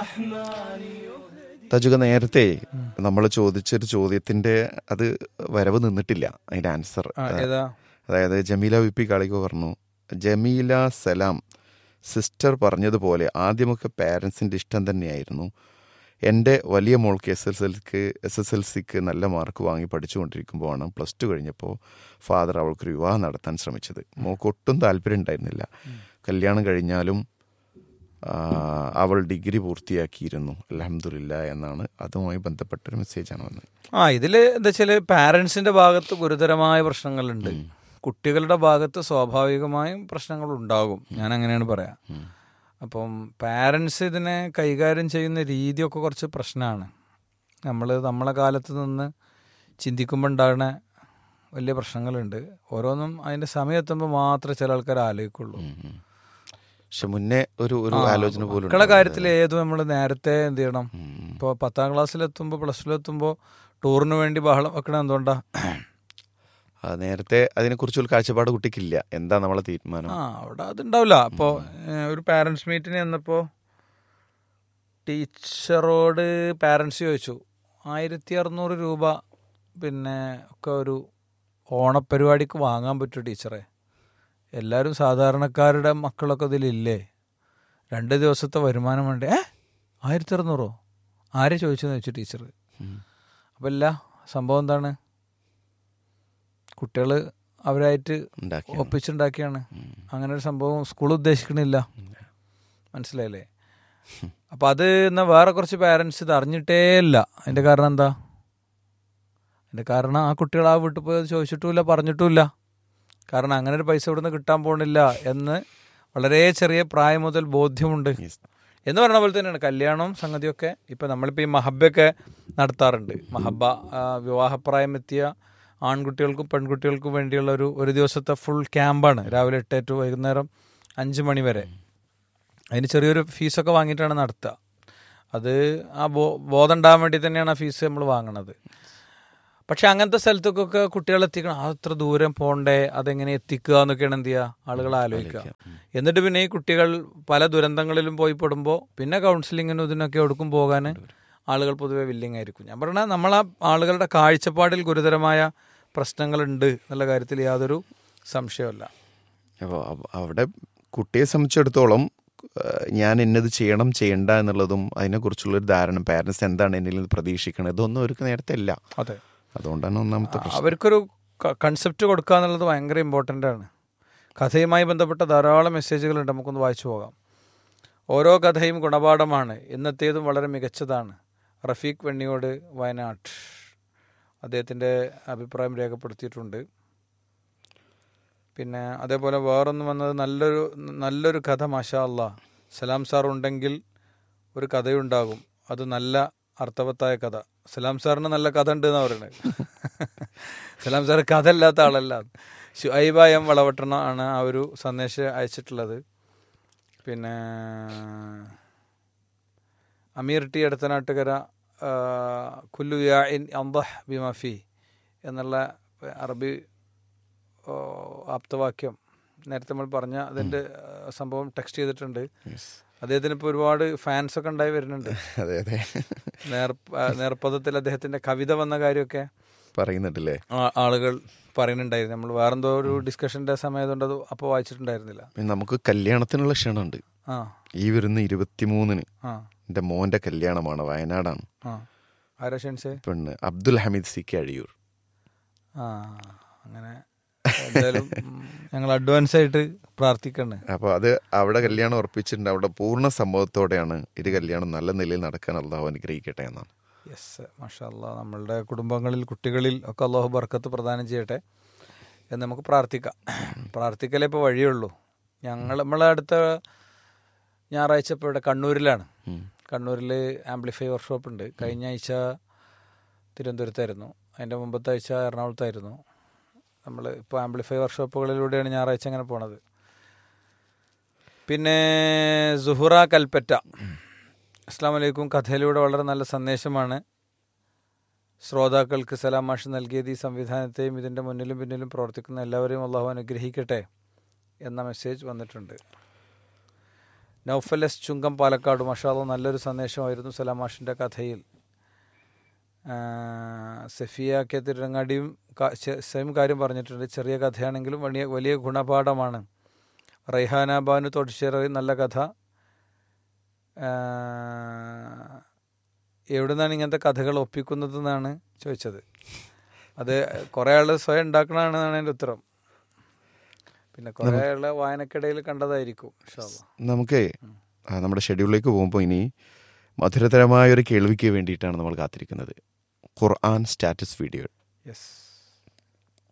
തജുക നേരത്തെ നമ്മൾ ചോദിച്ചൊരു ചോദ്യത്തിന്റെ അത് വരവ് നിന്നിട്ടില്ല അതിന്റെ ആൻസർ ആ, ഏതാ അതായത് ജമീല വി പി കാളിക പറഞ്ഞു ജമീല സലാം സിസ്റ്റർ പറഞ്ഞതുപോലെ ആദ്യമൊക്കെ പാരൻസിൻ്റെ ഇഷ്ടം തന്നെയായിരുന്നു എൻ്റെ വലിയ മോൾക്ക് എസ് എസ് എൽക്ക് എസ് എസ് എൽ സിക്ക് നല്ല മാർക്ക് വാങ്ങി പഠിച്ചുകൊണ്ടിരിക്കുമ്പോഴാണ് പ്ലസ് ടു കഴിഞ്ഞപ്പോൾ ഫാദർ അവൾക്കൊരു വിവാഹം നടത്താൻ ശ്രമിച്ചത് മോൾക്ക് ഒട്ടും താല്പര്യം ഉണ്ടായിരുന്നില്ല കല്യാണം കഴിഞ്ഞാലും ആ, അവൾ ഡിഗ്രി പൂർത്തിയാക്കിയിരുന്നു അലഹമില്ല എന്നാണ് അതുമായി ബന്ധപ്പെട്ടൊരു മെസ്സേജാണ് വന്നത് ആ ഇതില് എന്താ വെച്ചാല് പാരന്റ്സിന്റെ ഭാഗത്ത് ഗുരുതരമായ പ്രശ്നങ്ങളുണ്ട് കുട്ടികളുടെ ഭാഗത്ത് സ്വാഭാവികമായും പ്രശ്നങ്ങൾ ഉണ്ടാകും ഞാൻ അങ്ങനെയാണ് പറയാം അപ്പം പാരന്റ്സ് ഇതിനെ കൈകാര്യം ചെയ്യുന്ന രീതിയൊക്കെ കുറച്ച് പ്രശ്നമാണ് നമ്മൾ നമ്മളെ കാലത്ത് നിന്ന് ചിന്തിക്കുമ്പോൾ ഉണ്ടാകുന്ന വലിയ പ്രശ്നങ്ങളുണ്ട് ഓരോന്നും അതിന്റെ സമയം എത്തുമ്പോൾ മാത്രമേ ചില ആൾക്കാർ ആലോചിക്കുള്ളൂ പക്ഷെ മുന്നേ ഒരു ഒരു ആലോചന പോലും മക്കളുടെ ഉണ്ടാവില്ല. കാര്യത്തിൽ ഏതും നമ്മൾ നേരത്തെ എന്ത് ചെയ്യണം ഇപ്പോൾ പത്താം ക്ലാസ്സിലെത്തുമ്പോൾ പ്ലസ് ടുലെത്തുമ്പോൾ ടൂറിന് വേണ്ടി ബഹളം വെക്കണത് എന്തുകൊണ്ടാ ആ, നേരത്തെ അതിനെക്കുറിച്ച് ഒരു കാഴ്ചപ്പാട് കുട്ടിക്കില്ല എന്താ നമ്മളെ തീരുമാനം ആ അവിടെ അതുണ്ടാവില്ല അപ്പോൾ ഒരു പാരൻസ് മീറ്റിന് ചെന്നപ്പോൾ ടീച്ചറോട് പാരൻസ് ചോദിച്ചു ആയിരത്തി അറുന്നൂറ് രൂപ പിന്നെ ഒക്കെ ഒരു ഓണപ്പരിപാടിക്ക് വാങ്ങാൻ പറ്റുമോ ടീച്ചറെ എല്ലാവരും സാധാരണക്കാരുടെ മക്കളൊക്കെ ഇതിലില്ലേ രണ്ട് ദിവസത്തെ വരുമാനം വേണ്ടേ ഏ ആയിരത്തി അറുന്നൂറോ ആരെ ചോദിച്ചെന്ന് ചോദിച്ചു ടീച്ചർ ഉം. അപ്പം അല്ല സംഭവം എന്താണ് കുട്ടികൾ അവരായിട്ട് ഉണ്ടാക്കി ഒപ്പിച്ചുണ്ടാക്കിയാണ് അങ്ങനെ ഒരു സംഭവം സ്കൂൾ ഉദ്ദേശിക്കണില്ല മനസ്സിലായില്ലേ അപ്പൊ അത് എന്നാ വേറെ കുറച്ച് പാരന്റ്സ് ഇത് അറിഞ്ഞിട്ടേ ഇല്ല അതിന്റെ കാരണം എന്താ അതിന്റെ കാരണം ആ കുട്ടികൾ ആ വീട്ടിൽ പോയി അത് ചോദിച്ചിട്ടുമില്ല പറഞ്ഞിട്ടുമില്ല കാരണം അങ്ങനെ ഒരു പൈസ ഇവിടുന്ന് കിട്ടാൻ പോണില്ല എന്ന് വളരെ ചെറിയ പ്രായം മുതൽ ബോധ്യമുണ്ട് Yes. എന്ന് പറഞ്ഞ പോലെ തന്നെയാണ് കല്യാണം സംഗതിയൊക്കെ ഇപ്പൊ നമ്മളിപ്പോൾ ഈ മഹബയൊക്കെ നടത്താറുണ്ട് മഹബ ആ, വിവാഹപ്രായം എത്തിയ ആൺകുട്ടികൾക്കും പെൺകുട്ടികൾക്കും വേണ്ടിയുള്ള ഒരു ഒരു ദിവസത്തെ ഫുൾ ക്യാമ്പാണ് രാവിലെ എട്ട് ടു വൈകുന്നേരം അഞ്ച് മണി വരെ അതിന് ചെറിയൊരു ഫീസൊക്കെ വാങ്ങിയിട്ടാണ് നടത്തുക അത് ആ ബോ ബോധം ഉണ്ടാകാൻ വേണ്ടി തന്നെയാണ് ആ ഫീസ് നമ്മൾ വാങ്ങണത് പക്ഷെ അങ്ങനത്തെ സ്ഥലത്തേക്കൊക്കെ കുട്ടികളെ എത്തിക്കണം ആ അത്ര ദൂരം പോണ്ടേ അതെങ്ങനെ എത്തിക്കുക എന്നൊക്കെയാണ് എന്ത് ചെയ്യുക ആളുകൾ ആലോചിക്കുക എന്നിട്ട് പിന്നെ ഈ കുട്ടികൾ പല ദുരന്തങ്ങളിലും പോയി പെടുമ്പോൾ പിന്നെ കൗൺസിലിങ്ങിനും ഇതിനൊക്കെ എവിടേക്കും പോകാൻ ആളുകൾ പൊതുവെ വില്ലിങ് ആയിരിക്കും ഞാൻ പറഞ്ഞാൽ നമ്മളാ ആളുകളുടെ കാഴ്ചപ്പാടിൽ ഗുരുതരമായ പ്രശ്നങ്ങളുണ്ട് എന്നുള്ള കാര്യത്തിൽ യാതൊരു സംശയമല്ല അപ്പോൾ അവിടെ കുട്ടിയെ സംബന്ധിച്ചിടത്തോളം ആ, ഞാൻ ഇന്നത് ചെയ്യണം ചെയ്യണ്ട എന്നുള്ളതും അതിനെക്കുറിച്ചുള്ളൊരു ധാരണ പാരൻസ് എന്താണ് എന്നിൽ നിന്ന് പ്രതീക്ഷിക്കുന്നത് ഇതൊന്നും അവർക്ക് നേരത്തെ ഇല്ല അതെ അതുകൊണ്ടാണ് ഒന്നാമത്തെ പ്രശ്നം അവർക്കൊരു കൺസെപ്റ്റ് കൊടുക്കുക എന്നുള്ളത് ഭയങ്കര ഇമ്പോർട്ടൻ്റ് ആണ് കഥയുമായി ബന്ധപ്പെട്ട ധാരാളം മെസ്സേജുകളുണ്ട് നമുക്കൊന്ന് വായിച്ചു പോകാം ഓരോ കഥയും ഗുണപാഠമാണ് ഇന്നത്തേതും വളരെ മികച്ചതാണ് റഫീഖ് വെണ്ണിയോട് വയനാട് അദ്ദേഹത്തിൻ്റെ അഭിപ്രായം രേഖപ്പെടുത്തിയിട്ടുണ്ട് പിന്നെ അതേപോലെ വേറൊന്ന് വന്നത് നല്ലൊരു നല്ലൊരു കഥ മാഷാ അല്ലാ സലാം സാർ ഉണ്ടെങ്കിൽ ഒരു കഥയുണ്ടാകും അത് നല്ല അർത്ഥവത്തായ കഥ സലാം സാറിന് നല്ല കഥ ഉണ്ട് എന്നാണ് പറയുന്നത് സലാം സാർ കഥ ഇല്ലാത്ത ആളല്ല ഷുഐബ എം വളവട്ടണ ആണ് ആ ഒരു സന്ദേശം അയച്ചിട്ടുള്ളത് പിന്നെ അമീർ ടി അടുത്തനാട്ടുകര ആ, കുല്ലു യാ ഇൻ അന്തഹ് ബിമഫി എന്നുള്ള അറബി ഓ, ആപ്തവാക്യം നേരത്തെ നമ്മൾ പറഞ്ഞ അതിൻ്റെ ആ, സംഭവം ടെക്സ്റ്റ് ചെയ്തിട്ടുണ്ട് Yes. അദ്ദേഹത്തിന് ഇപ്പോൾ ഒരുപാട് ഫാൻസ് ഒക്കെ ഉണ്ടായി വരുന്നുണ്ട് അതെ അതെ നേർ ആ, നേർപ്പദത്തിൽ അദ്ദേഹത്തിന്റെ കവിത വന്ന കാര്യമൊക്കെ പറയുന്നുണ്ടല്ലേ ആ- ആളുകൾ പറയുന്നുണ്ടായിരുന്നു നമ്മൾ വേറെന്തോ ഒരു ഡിസ്കഷന്റെ സമയത്തുണ്ട് അത് അപ്പോൾ വായിച്ചിട്ടുണ്ടായിരുന്നില്ല പിന്നെ നമുക്ക് കല്യാണത്തിനുള്ള ക്ഷണമുണ്ട് ആ ഈ വരുന്ന ഇരുപത്തിമൂന്നിന് ആ എൻ്റെ മോൻ്റെ കല്യാണമാണ് വയനാടാണ് ആ ആരാ ഷെൻസേ പെണ്ണ് അബ്ദുൽ ഹമീദ് സി കെ അഴിയൂർ ആ അങ്ങനെ എന്തായാലും ഉം, ഞങ്ങൾ അഡ്വാൻസ് ആയിട്ട് പ്രാർത്ഥിക്കണേ അപ്പോൾ അത് അവിടെ കല്യാണം ഉറപ്പിച്ചിട്ടുണ്ട് അവിടെ പൂർണ്ണ സമ്മതത്തോടെയാണ് ഇത് കല്യാണം നല്ല നിലയിൽ നടക്കാൻ അള്ളാഹു അനുഗ്രഹിക്കട്ടെ എന്നാണ് യെസ് മാഷാ അല്ലാ നമ്മളുടെ കുടുംബങ്ങളിൽ കുട്ടികളിൽ ഒക്കെ അള്ളാഹു ബർക്കത്ത് പ്രദാനം ചെയ്യട്ടെ എന്ന് നമുക്ക് പ്രാർത്ഥിക്കാം പ്രാർത്ഥിക്കലേ ഇപ്പോൾ വഴിയുള്ളൂ ഞങ്ങൾ നമ്മളെ അടുത്ത ഞായറാഴ്ച ഇപ്പോൾ ഇവിടെ കണ്ണൂരിലാണ് കണ്ണൂരിൽ ആംപ്ലിഫൈ വർക്ക്ഷോപ്പ് ഉണ്ട് കഴിഞ്ഞ ആഴ്ച തിരുവനന്തപുരത്തായിരുന്നു അതിൻ്റെ മുമ്പത്തെ ആഴ്ച എറണാകുളത്തായിരുന്നു നമ്മൾ ഇപ്പോൾ ആംപ്ലിഫൈ വർക്ക്ഷോപ്പുകളിലൂടെയാണ് ഞായറാഴ്ച അങ്ങനെ പോണത് പിന്നെ സുഹുറ കൽപ്പറ്റ അസ്സാം വലൈക്കും കഥയിലൂടെ വളരെ നല്ല സന്ദേശമാണ് ശ്രോതാക്കൾക്ക് സലാം മാഷ് നൽകിയത് ഈ സംവിധാനത്തെയും ഇതിൻ്റെ മുന്നിലും പിന്നിലും പ്രവർത്തിക്കുന്ന എല്ലാവരെയും അള്ളാഹു അനുഗ്രഹിക്കട്ടെ എന്ന മെസ്സേജ് വന്നിട്ടുണ്ട് നൗഫൽ എസ് ചുങ്കം പാലക്കാട് മഷാല നല്ലൊരു സന്ദേശമായിരുന്നു സലാമാഷിൻ്റെ കഥയിൽ ആ, സഫിയ കെ തിരുരങ്ങാടിയും ക- ചെ- സെയിം കാര്യം പറഞ്ഞിട്ടുണ്ട് ചെറിയ കഥയാണെങ്കിലും വലിയ വലിയ ഗുണപാഠമാണ് റൈഹാന ബാനു തൊടിശ്ശേറി നല്ല കഥ ആ, എവിടെ നിന്നാണ് ഇങ്ങനത്തെ കഥകൾ ഒപ്പിക്കുന്നത് എന്നാണ് ചോദിച്ചത് അത് കുറേ ആൾ സ്വയം ഉണ്ടാക്കണമെന്നാണ് എൻ്റെ ഉത്തരം പിന്നെ കുറേ ആള് വായനക്കിടയിൽ കണ്ടതായിരിക്കും ഇൻഷാ അള്ളാ. നമുക്ക് ആ, നമ്മുടെ ഷെഡ്യൂളിലേക്ക് പോകുമ്പോൾ ഇനി മധുരതരമായ ഒരു കേൾവിക്ക് വേണ്ടിയിട്ടാണ് നമ്മൾ കാത്തിരിക്കുന്നത് ഖുർആൻ സ്റ്റാറ്റസ് വീഡിയോ യെസ്